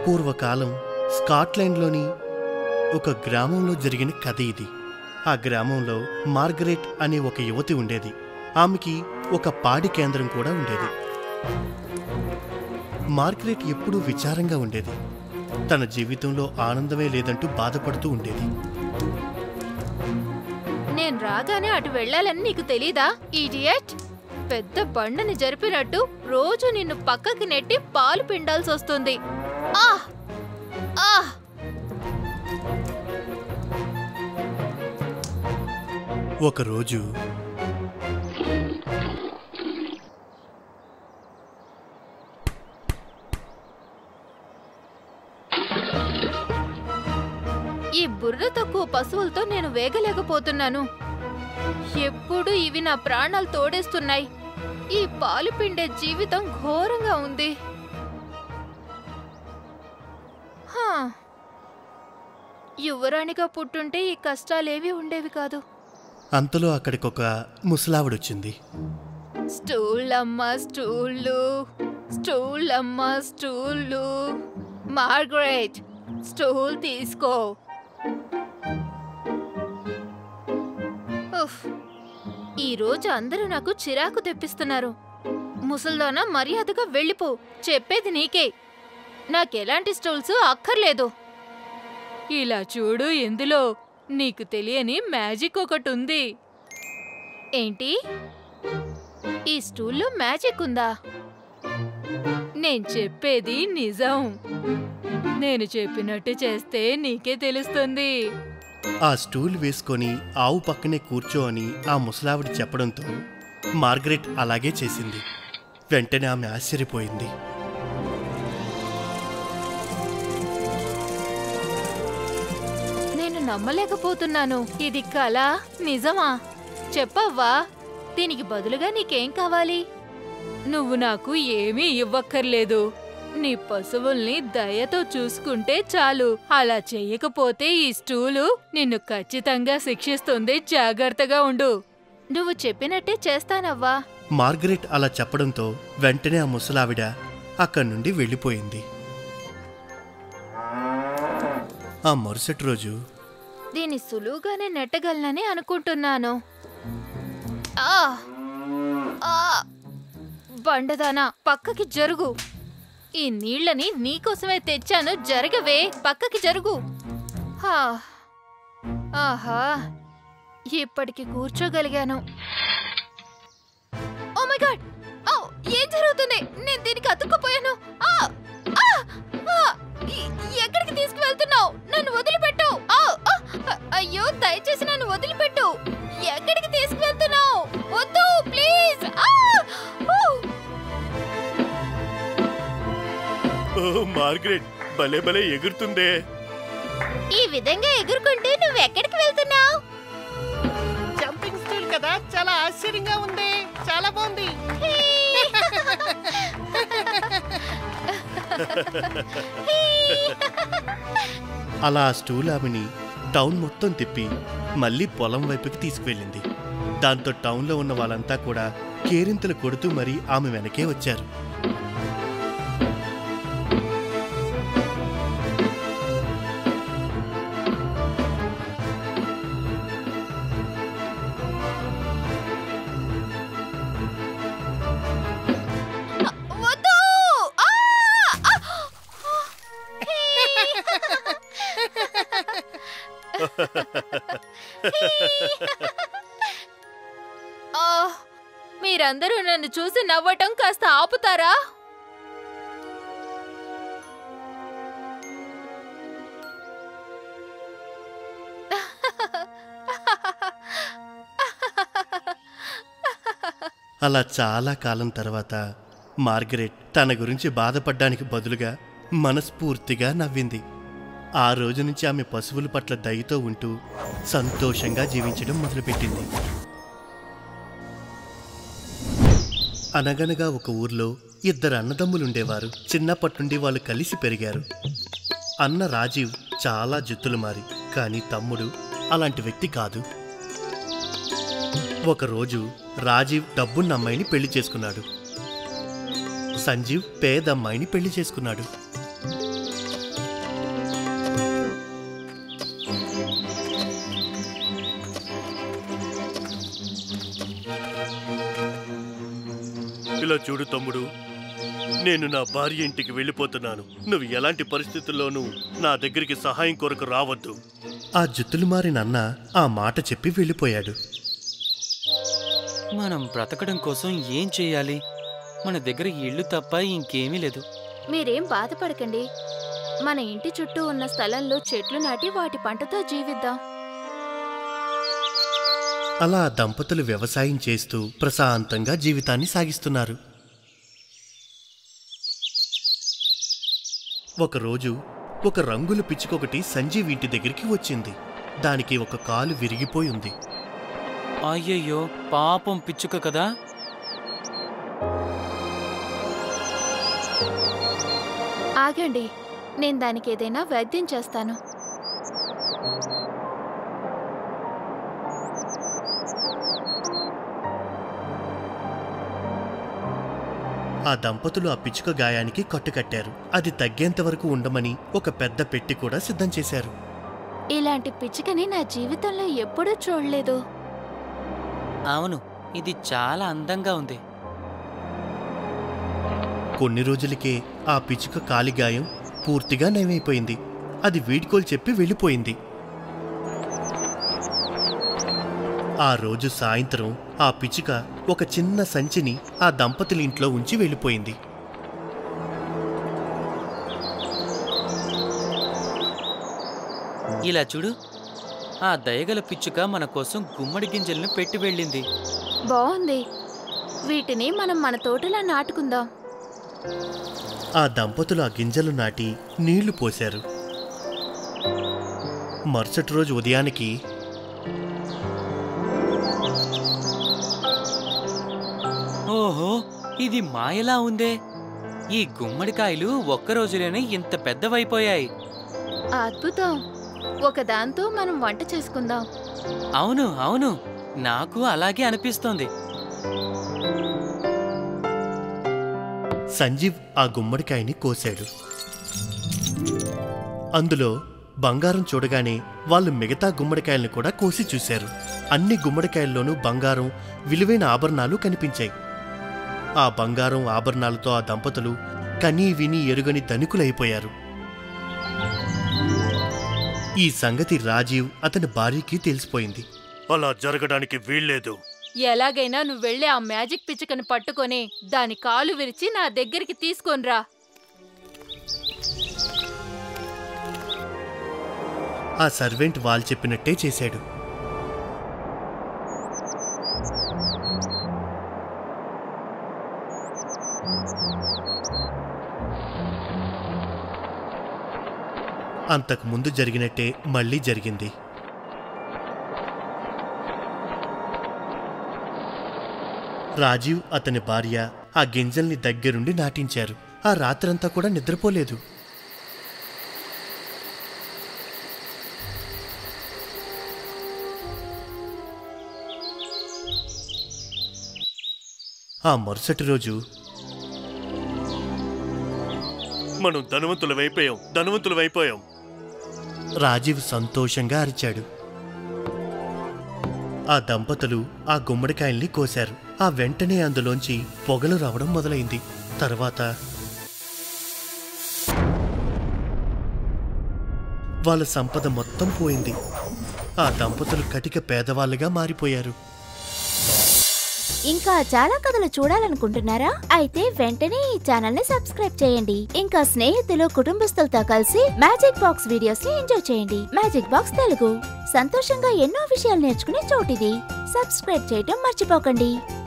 పూర్వకాలం స్కాట్లాండ్లోని ఒక గ్రామంలో జరిగిన కథ ఇది ఆ గ్రామంలో మార్గరెట్ అనే ఒక యువతి ఉండేది ఆమెకి ఒక పాడి కేంద్రం కూడా ఉండేది మార్గరెట్ ఎప్పుడూ విచారంగా ఉండేది తన జీవితంలో ఆనందమే లేదంటూ బాధపడుతూ ఉండేది నేను రాగానే అటు వెళ్ళాలని నీకు తెలీదా ఈడియట్ పెద్ద బండని జరిపినట్టు రోజు నిన్ను పక్కకి నెట్టి పాలు పిండాల్సి వస్తుంది ఆహ్ ఆహ్ ఒకరోజు ఈ బుర్ర తక్కువ పశువులతో నేను వేగలేకపోతున్నాను ఎప్పుడు ఇవి నా ప్రాణాలు తోడేస్తున్నాయి ఈ పాలు పిండే జీవితం ఘోరంగా ఉంది హా. యువరాణిగా పుట్టుంటే ఈ కష్టాలేవి ఉండేవి కాదు అంతలో అక్కడికొక ముసలావిడొచ్చింది స్టూల్ అమ్మా స్టూళ్ళు స్టూల్ అమ్మా స్టూళ్ళు మార్గరెట్ స్టూల్ తీసుకో ఉఫ్, ఈ రోజు అందరూ నాకు చిరాకు తెప్పిస్తున్నారు ముసల్దానా మర్యాదగా వెళ్ళిపో చెప్పేది నీకే నాకెలాంటి స్టూల్స్ అక్కర్లేదు ఇలా చూడు ఎందులో నీకు తెలియని మ్యాజిక్ ఒకటి ఉంది ఏంటి ఈ స్టూల్లో మ్యాజిక్ ఉందా నేను చెప్పేది నిజం నేను చెప్పినట్టు చేస్తే నీకే తెలుస్తుంది ఆ స్టూల్ వేసుకొని ఆవు పక్కనే కూర్చో అని ఆ ముసలావిడ చెప్పడంతో మార్గరెట్ అలాగే చేసింది వెంటనే ఆమె ఆశ్చర్యపోయింది నేను నమ్మలేకపోతున్నాను ఇది కళ నిజమా చెప్పవ్వా దీనికి బదులుగా నీకేం కావాలి నువ్వు నాకు ఏమీ ఇవ్వక్కర్లేదు నీ పశువుల్ని దయతో చూసుకుంటే చాలు అలా చెయ్యకపోతే ఈ స్టూలు నిన్ను ఖచ్చితంగా శిక్షిస్తుంది జాగ్రత్తగా ఉండు నువ్వు చెప్పినట్టే చేస్తానవ్వా మార్గరెట్ అలా చెప్పడంతో వెంటనే ఆ ముసలావిడ అక్కడి నుండి వెళ్ళిపోయింది ఆ మరుసటి రోజు దీన్ని సులువుగానే నెట్టగలనని అనుకుంటున్నాను ఆ! ఆ! బండదానా పక్కకి జరుగు ఈ నీళ్ళని నీకోసమే తెచ్చాను జరగవే పక్కకి జరుగు హా. ఆహా ఇప్పటికి కూర్చోగలిగాను ఓ మై గాడ్ ఔ! ఏం జరుగుతుంది నేను దీనికి అతుక్కుపోయాను ఆ! ఆ! ఆ! ఎ- ఎక్కడికి తీసుకువెళ్తున్నావు నన్ను వదిలిపెట్టు ఆ! ఆ! అయ్యో దయచేసి నన్ను వదిలిపెట్టు ఎక్కడికి తీసుకువెళ్తున్నావు వద్దు ప్లీజ్ ఆ! ఊ! ఓ మార్గరెట్ భలే భలే ఎగురుతుందే ఈ విధంగా ఎగురుకుంటూ నువ్వు ఎక్కడికి వెళ్తున్నావు జంపింగ్ స్టూల్ కదా చాలా ఆశ్చర్యంగా ఉంది చాలా బాగుంది అలా ఆ స్టూల్ ఆమెని టౌన్ మొత్తం తిప్పి మళ్ళీ పొలం వైపుకి తీసుకువెళ్ళింది దాంతో టౌన్లో ఉన్న వాళ్ళంతా కూడా కేరింతలు కొడుతూ మరీ ఆమె వెనకే వచ్చారు వద్దు ఆ! ఆ! ఆ! మీరందరూ నన్ను చూసి నవ్వటం కాస్త ఆపుతారా అలా చాలా కాలం తర్వాత మార్గరెట్ తన గురించి బాధపడ్డానికి బదులుగా మనస్ఫూర్తిగా నవ్వింది ఆ రోజు నుంచి ఆమె పశువుల పట్ల దయతో ఉంటూ సంతోషంగా జీవించడం మొదలుపెట్టింది అనగనగా ఒక ఊర్లో ఇద్దరు అన్నదమ్ములుండేవారు చిన్నప్పటి నుండి వాళ్ళు కలిసి పెరిగారు అన్న రాజీవ్ చాలా జుత్తులు మారి కానీ తమ్ముడు అలాంటి వ్యక్తి కాదు ఒకరోజు రాజీవ్ డబ్బున్న అమ్మాయిని పెళ్లి చేసుకున్నాడు సంజీవ్ పేద అమ్మాయిని పెళ్లి చేసుకున్నాడు ఇలా చూడు తమ్ముడు నేను నా భార్య ఇంటికి వెళ్ళిపోతున్నాను నువ్వు ఎలాంటి పరిస్థితుల్లోనూ నా దగ్గరికి సహాయం కొరకు రావద్దు ఆ జుత్తులు మారిన అన్న ఆ మాట చెప్పి వెళ్ళిపోయాడు మనం బ్రతకడం కోసం ఏం చేయాలి మన దగ్గర ఇల్లు తప్ప ఇంకేమీ లేదు మీరేం బాధపడకండి మన ఇంటి చుట్టూ ఉన్న స్థలంలో చెట్లు నాటి వాటి పంటతో జీవిద్దాం అలా ఆ దంపతులు వ్యవసాయం చేస్తూ ప్రశాంతంగా జీవితాన్ని సాగిస్తున్నారు ఒకరోజు ఒక రంగుల పిచ్చుకొకటి సంజీవ్ ఇంటి దగ్గరికి వచ్చింది దానికి ఒక కాలు విరిగిపోయి ఉంది అయ్యయ్యో పాపం పిచ్చుక కదా ఆగండి నేను దానికి ఏదైనా వైద్యం చేస్తాను ఆ దంపతులు ఆ పిచ్చుక గాయానికి కట్టుకట్టారు అది తగ్గేంత వరకు ఉండమని ఒక పెద్ద పెట్టి కూడా సిద్ధం చేశారు ఇలాంటి పిచ్చుకని నా జీవితంలో ఎప్పుడూ చూడలేదు అవును ఇది చాలా అందంగా ఉంది కొన్ని రోజులకే ఆ పిచ్చుక కాలి గాయం పూర్తిగా నయమైపోయింది అది వీడ్కోలు చెప్పి వెళ్ళిపోయింది ఆ రోజు సాయంత్రం ఆ పిచ్చుక ఒక చిన్న సంచిని ఆ దంపతుల ఇంట్లో ఉంచి వెళ్ళిపోయింది ఇలా చూడు ఆ దయగల పిచ్చుక మన కోసం గుమ్మడి గింజలను పెట్టి వెళ్ళింది బాగుంది వీటిని మనం మన తోటలా నాటుకుందాం ఆ దంపతులు ఆ గింజలు నాటి నీళ్లు పోశారు మరుసటి రోజు ఉదయానికి ఓహో ఇది మాయలా ఉందే ఈ గుమ్మడికాయలు ఒక్క రోజులోనే ఇంత పెద్దవైపోయాయి అద్భుతం ఒక దాంతో మనం వంట చేసుకుందాం అవును అవును నాకు అలాగే అనిపిస్తోంది సంజీవ్ ఆ గుమ్మడికాయని కోశాడు అందులో బంగారం చూడగానే వాళ్ళు మిగతా గుమ్మడికాయల్ని కూడా కోసి చూశారు అన్ని గుమ్మడికాయల్లోనూ బంగారం విలువైన ఆభరణాలు కనిపించాయి ఆ బంగారం ఆభరణాలతో ఆ దంపతులు కనీ విని ఎరుగని ధనికులైపోయారు ఈ సంగతి రాజీవ్ అతని భార్యకి తెలిసిపోయింది అలా జరగడానికి వీల్లేదు ఎలాగైనా నువ్వు వెళ్ళి ఆ మ్యాజిక్ పిచ్చుకని పట్టుకొని దాని కాలు విరిచి నా దగ్గరికి తీసుకొనిరా ఆ సర్వెంట్ వాళ్ళు చెప్పినట్టే చేశాడు అంతకు ముందు జరిగినట్టే మళ్ళీ జరిగింది రాజీవ్ అతని భార్య ఆ గింజల్ని దగ్గరుండి నాటించారు ఆ రాత్రంతా కూడా నిద్రపోలేదు ఆ మరుసటి రోజు మనం ధనవంతులమైపోయాం ధనవంతులమైపోయాం రాజీవ్ సంతోషంగా అరిచాడు ఆ దంపతులు ఆ గుమ్మడికాయల్ని కోశారు ఆ వెంటనే అందులోంచి పొగలు రావడం మొదలైంది తర్వాత వాళ్ళ సంపద మొత్తం పోయింది ఆ దంపతులు కటిక పేదవాళ్ళుగా మారిపోయారు ఇంకా చాలా కథలు చూడాలనుకుంటున్నారా అయితే వెంటనే ఈ ఛానల్ ని సబ్స్క్రైబ్ చేయండి ఇంకా స్నేహితులు కుటుంబస్తులతో కలిసి మ్యాజిక్ బాక్స్ వీడియోస్ ని ఎంజాయ్ చేయండి మ్యాజిక్ బాక్స్ తెలుగు సంతోషంగా ఎన్నో విషయాలు నేర్చుకునే చోటిది సబ్స్క్రైబ్ చేయటం మర్చిపోకండి